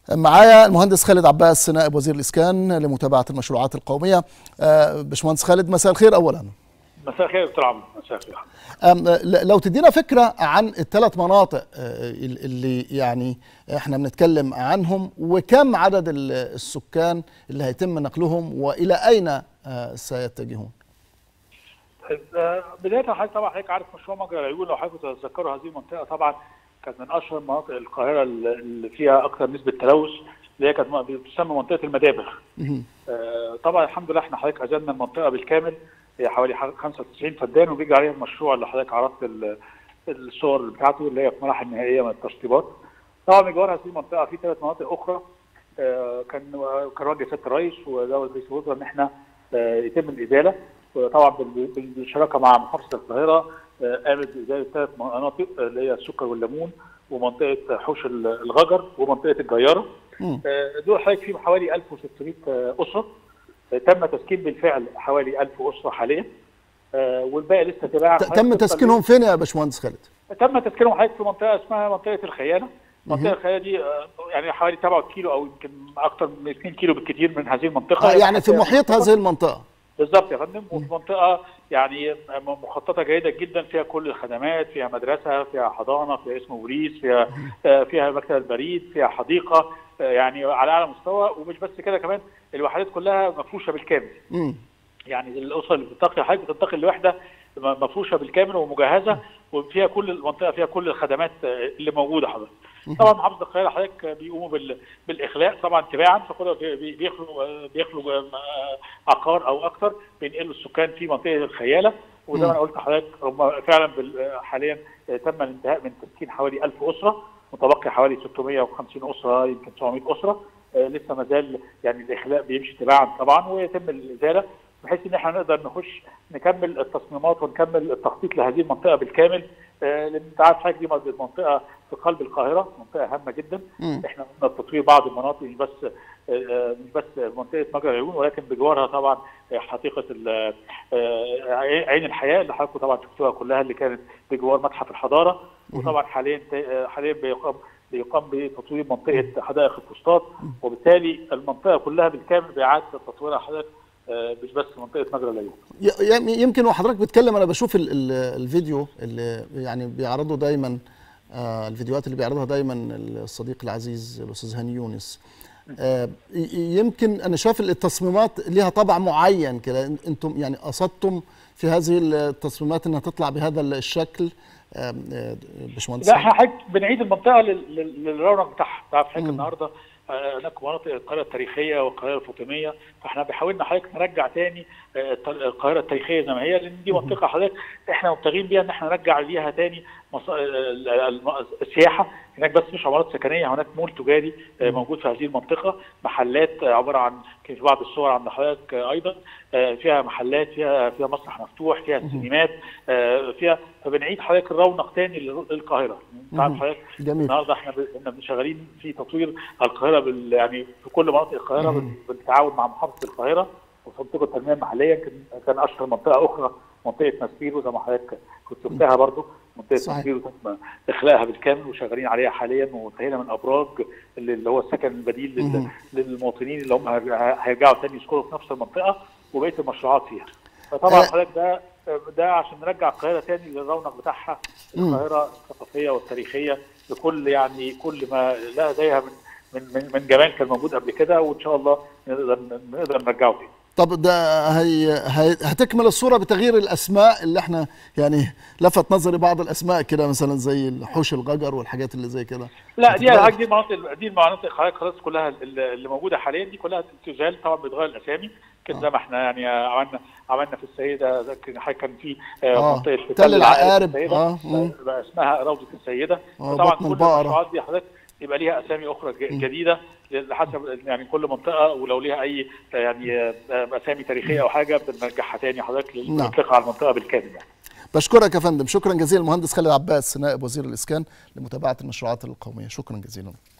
معايا المهندس خالد عباس نائب وزير الاسكان لمتابعه المشروعات القوميه باشمهندس خالد مساء الخير اولا مساء الخير دكتور عمرو مساء الخير لو تدينا فكره عن الثلاث مناطق اللي يعني احنا بنتكلم عنهم وكم عدد السكان اللي هيتم نقلهم والى اين سيتجهون بدايه حضرتك طبعا حضرتك عارف مشروع مجرى العيون لو حضرتك تتذكروا هذه المنطقه طبعا كانت من اشهر مناطق القاهره اللي فيها اكثر نسبه تلوث اللي هي كانت بتسمى منطقه المدابغ. آه طبعا الحمد لله احنا حضرتك ازلنا المنطقه بالكامل هي حوالي 95 فدان وبيجي عليها المشروع اللي حضرتك عرضت الصور بتاعته اللي هي في المراحل النهائيه من التشطيبات. طبعا بجوار هذه المنطقه في ثلاث مناطق اخرى آه كان كان وجه سياده الرئيس ودوله رئيس الوزراء ان احنا آه يتم الازاله وطبعا بالشراكه مع محافظه القاهره قامت بازاله ثلاث مناطق اللي هي السكر والليمون ومنطقه حوش الغجر ومنطقه الجياره. دول حضرتك فيهم حوالي 1600 اسره تم تسكين بالفعل حوالي 1000 اسره حاليا والباقي لسه تباع تم تسكينهم فين يا باشمهندس خالد؟ تم تسكينهم حضرتك في منطقه اسمها منطقه الخيانه. منطقه الخيانه دي يعني حوالي 7 كيلو او يمكن اكثر من 2 كيلو بالكثير من هذه المنطقه. آه يعني في محيط هذه المنطقه. بالظبط يا فندم وفي منطقه يعني مخططه جيده جدا فيها كل الخدمات فيها مدرسه فيها حضانه فيها اسم بوليس فيها فيها مكتب البريد فيها حديقه يعني على اعلى مستوى ومش بس كده كمان الوحدات كلها مفروشه بالكامل يعني الاسره اللي بتنتقل حضرتك بتنتقل لوحده مفروشه بالكامل ومجهزه وفيها كل المنطقه فيها كل الخدمات اللي موجوده حضرتك طبعا محافظه القاهره حضرتك بيقوموا بالاخلاء طبعا تباعا فكل بيخلوا بيخلوا عقار او اكثر بينقلوا السكان في منطقه الخياله وزي ما انا قلت لحضرتك هم فعلا حاليا تم الانتهاء من تسكين حوالي 1000 اسره متبقي حوالي 650 اسره يمكن 700 اسره لسه ما زال يعني الاخلاء بيمشي تباعا طبعا ويتم الازاله بحيث ان احنا نقدر نخش نكمل التصميمات ونكمل التخطيط لهذه المنطقه بالكامل لان انت عارف حضرتك دي منطقه في قلب القاهره منطقه هامه جدا م. احنا قلنا تطوير بعض المناطق مش بس مش بس منطقه مجرى العيون ولكن بجوارها طبعا حديقه عين الحياه اللي حضراتكم طبعا شفتوها كلها اللي كانت بجوار متحف الحضاره وطبعا حاليا حاليا بيقام بيقام بتطوير منطقه حدائق الفسطاط وبالتالي المنطقه كلها بالكامل باعاده تطويرها حضرتك مش بس منطقه مجرى العيون يمكن وحضرتك بتتكلم انا بشوف ال ال الفيديو اللي يعني بيعرضه دايما آه الفيديوهات اللي بيعرضها دايما الصديق العزيز الاستاذ هاني يونس آه يمكن انا شايف التصميمات ليها طبع معين كده انتم يعني قصدتم في هذه التصميمات انها تطلع بهذا الشكل آه باشمهندس لا احنا بنعيد المنطقه للرونق بتاعها تعرف حضرتك النهارده هناك مناطق القاهره التاريخيه والقاهره الفاطميه فاحنا بنحاول حضرتك نرجع تاني القاهره التاريخيه زي ما هي لان دي منطقه حضرتك احنا مبتغين بيها ان احنا نرجع ليها تاني السياحه هناك بس مش عمارات سكنيه هناك مول تجاري موجود في هذه المنطقه محلات عباره عن في بعض الصور عند حضرتك ايضا فيها محلات فيها فيها مسرح مفتوح فيها سينمات فيها فبنعيد حضرتك الرونق تاني للقاهره تعرف حضرتك النهارده احنا احنا شغالين في تطوير القاهره بال يعني في كل مناطق القاهره بالتعاون مع محافظه القاهره ومنطقه التنميه المحليه كان كان اشهر منطقه اخرى منطقه ماسبيرو زي ما حضرتك كنت شفتها برضه منطقه ماسبيرو تم اخلاءها بالكامل وشغالين عليها حاليا وانتهينا من ابراج اللي هو السكن البديل للمواطنين اللي هم هيرجعوا تاني يسكنوا في نفس المنطقه وبقيه المشروعات فيها فطبعا حضرتك ده ده عشان نرجع القاهره تاني للرونق بتاعها القاهره الثقافيه والتاريخيه بكل يعني كل ما لها زيها من من من جمال كان موجود قبل كده وان شاء الله نقدر نقدر نرجعه تاني. طب ده هي, هي هتكمل الصوره بتغيير الاسماء اللي احنا يعني لفت نظري بعض الاسماء كده مثلا زي حوش الغجر والحاجات اللي زي كده لا دي دي المناطق دي المناطق خلاص كلها اللي موجوده حاليا دي كلها تزال طبعا بيتغير الاسامي كده زي ما احنا يعني عملنا عملنا في السيده كان في منطقه تل العقارب اه بقى اسمها روضه السيده طبعا كل المشروعات دي حضرتك يبقى ليها اسامي اخرى جديده حسب يعني كل منطقه ولو ليها اي يعني اسامي تاريخيه او حاجه بنرجعها تاني حضرتك للمنطقه على المنطقه بالكامل يعني. بشكرك يا فندم شكرا جزيلا المهندس خالد عباس نائب وزير الاسكان لمتابعه المشروعات القوميه شكرا جزيلا